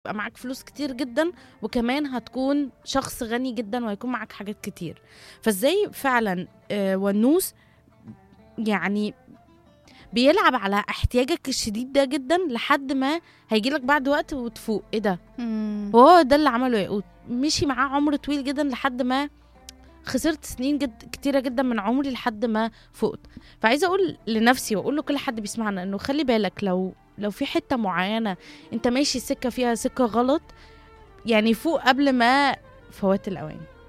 يبقى معاك فلوس كتير جدا وكمان هتكون شخص غني جدا وهيكون معاك حاجات كتير فازاي فعلا آه، ونوس يعني بيلعب على احتياجك الشديد ده جدا لحد ما هيجيلك بعد وقت وتفوق ايه ده مم. وهو ده اللي عمله ياقوت مشي معاه عمر طويل جدا لحد ما خسرت سنين جد كتيرة جدا من عمري لحد ما فقت فعايزة أقول لنفسي وأقول لكل حد بيسمعنا إنه خلي بالك لو لو في حتة معينة أنت ماشي سكة فيها سكة غلط يعني فوق قبل ما فوات الأوان